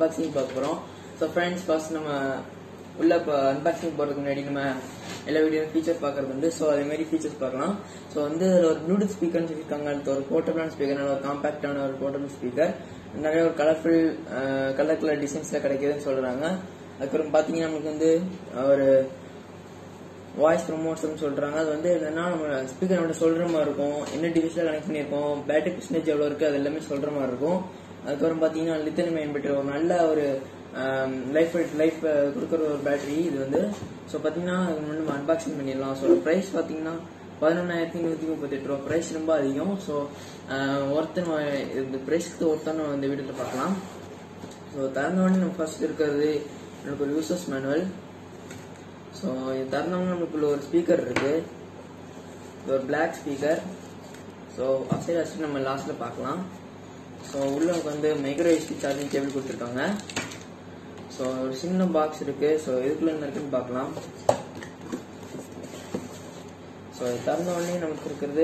unboxing பார்க்க போகிறோம் so friends first நம்ம உள்ள இப்போ அன்பாக்சிங் போகிறதுக்கு முன்னாடி நம்ம எல்லா வீடியோ ஃபீச்சர்ஸ் பார்க்கறது உண்டு ஸோ அதே மாதிரி ஃபீச்சர்ஸ் பார்க்கலாம் ஸோ வந்து அதில் ஒரு ப்ளூடூத் ஸ்பீக்கர்னு சொல்லியிருக்காங்க அடுத்து ஒரு போர்ட்டபிளான ஸ்பீக்கர் நல்ல ஒரு காம்பாக்டான ஒரு போர்ட்டபிள் ஸ்பீக்கர் நிறைய ஒரு கலர்ஃபுல் கலர் கலர் டிசைன்ஸில் கிடைக்குதுன்னு சொல்கிறாங்க அதுக்கப்புறம் பார்த்தீங்கன்னா நமக்கு வந்து ஒரு வாய்ஸ் ப்ரொமோட்ஸ்னு சொல்றாங்க அது வந்து என்னன்னா நம்ம ஸ்பீக்கர் நம்ம சொல்ற மாதிரி இருக்கும் என்ன டிவைஸ்ல கனெக்ட் பண்ணியிருக்கோம் பேட்டரி பர்சன்டேஜ் எவ்வளவு இருக்கு அது எல்லாமே சொல்ற மாதிரி இருக்கும் அதுக்கப்புறம் பாத்தீங்கன்னா லித்தனியம் அயன் பேட்டரி ஒரு நல்ல ஒரு லைஃப் லைஃப் கொடுக்குற ஒரு பேட்டரி இது வந்து ஸோ பாத்தீங்கன்னா இது வந்து நம்ம அன்பாக்சிங் பண்ணிடலாம் ஸோ ப்ரைஸ் பாத்தீங்கன்னா பதினொன்றாயிரத்தி நூற்றி முப்பத்தெட்டு ரூபா ப்ரைஸ் ரொம்ப அதிகம் ஸோ ஒருத்தன் இந்த ப்ரைஸ்க்கு ஒருத்தன் இந்த வீடியோவில் பார்க்கலாம் ஸோ திறந்த உடனே நம்ம ஃபர்ஸ்ட் இருக்கிறது எனக்கு ஒரு யூசர்ஸ் மேனுவல் ஸோ இது திறந்தவங்க நமக்குள்ள ஒரு ஸ்பீக்கர் இருக்கு இது ஒரு black speaker so aside aside நம்ம லாஸ்ட்ல பார்க்கலாம் ஸோ உள்ள நமக்கு வந்து மைக்ரோ எஸ்டி சார்ஜிங் கேபிள் கொடுத்துருக்காங்க ஸோ ஒரு சின்ன பாக்ஸ் இருக்கு ஸோ இதுக்குள்ள என்ன இருக்குன்னு பார்க்கலாம் ஸோ இது திறந்த உடனே நமக்கு இருக்கிறது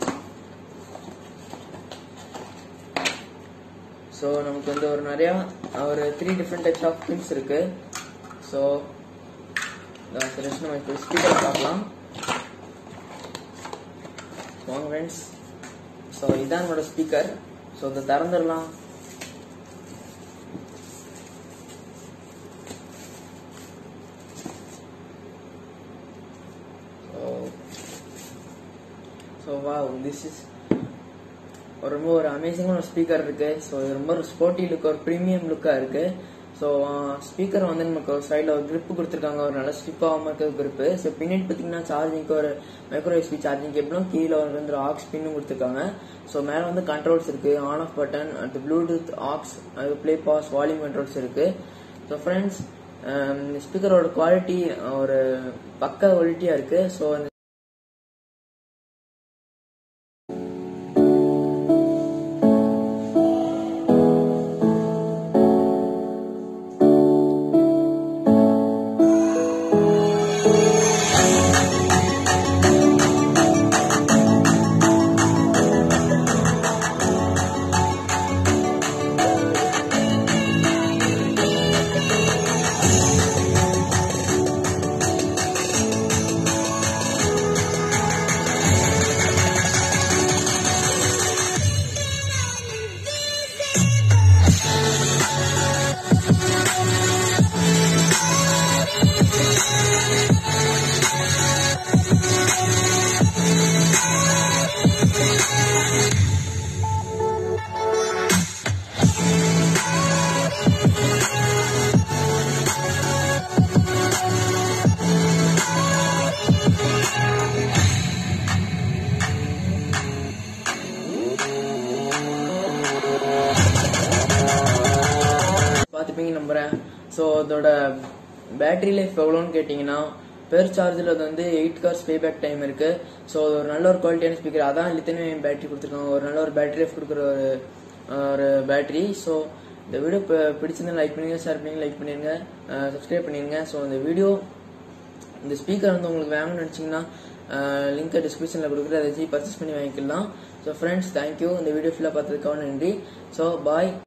ஸோ நமக்கு வந்து ஒரு நிறையா ஒரு three different types of pins இருக்கு ஸோ நம்ம இப்போ ஸ்பீக்கர் பார்க்கலாம் வாங்க ஃப்ரெண்ட்ஸ் ஸோ இதான் என்னோட ஸ்பீக்கர் ஸோ இதை திறந்துடலாம் ஸோ வா திஸ் இஸ் ரொம்ப ஒரு அமேசிங்கான ஒரு ஸ்பீக்கர் இருக்கு ஸோ இது ரொம்ப ஒரு ஸ்போர்ட்டி லுக் ஒரு ப்ரீமியம் லுக்காக இருக்கு ஸோ ஸ்பீக்கர் வந்து நமக்கு ஒரு சைடில் ஒரு grip கொடுத்துருக்காங்க ஒரு நல்ல ஸ்டிப் ஆகாம இருக்க grip ஸோ பின்னாடி பார்த்தீங்கன்னா சார்ஜிங்க்கு ஒரு மைக்ரோ எஸ்பி சார்ஜிங் கேபிளும் கீழே ஒரு வந்து ஆக்ஸ் பின்னும் கொடுத்துருக்காங்க ஸோ மேலே வந்து கண்ட்ரோல்ஸ் இருக்கு ஆன் ஆஃப் பட்டன் அடுத்து ப்ளூடூத் ஆக்ஸ் அது ப்ளே பாஸ் வால்யூம் கண்ட்ரோல்ஸ் இருக்கு ஸோ ஃப்ரெண்ட்ஸ் ஸ்பீக்கரோட குவாலிட்டி ஒரு பக்க குவாலிட்டியாக இருக்கு ஸோ பார்த்துப்பீங்க நம்புறேன் ஸோ அதோட பேட்டரி லைஃப் எவ்வளோன்னு கேட்டிங்கன்னா பெர் சார்ஜில் அது வந்து eight hours playback time இருக்கு ஸோ அது ஒரு நல்ல ஒரு குவாலிட்டியான ஸ்பீக்கர் அதான் லித்தனியம் பேட்டரி கொடுத்துருக்காங்க ஒரு நல்ல ஒரு பேட்டரி லைஃப் கொடுக்குற ஒரு ஒரு பேட்டரி ஸோ இந்த வீடியோ இப்போ பிடிச்சிருந்தா லைக் பண்ணுங்க ஷேர் பண்ணுங்க லைக் பண்ணிருங்க சப்ஸ்கிரைப் பண்ணிருங்க ஸோ இந்த வீடியோ இந்த ஸ்பீக்கர் வந்து உங்களுக்கு வேணும்னு நினச்சிங்கன்னா லிங்க்கை டிஸ்கிரிப்ஷனில் கொடுக்குறது அதை வச்சு பர்ச்சேஸ் பண்ணி வாங்கிக்கலாம் ஸோ ஃப்ரெண்ட்ஸ் தேங்க்யூ இந்த வீடியோ ஃபுல்லாக பார்த்ததுக்காக நன்றி ஸோ பாய்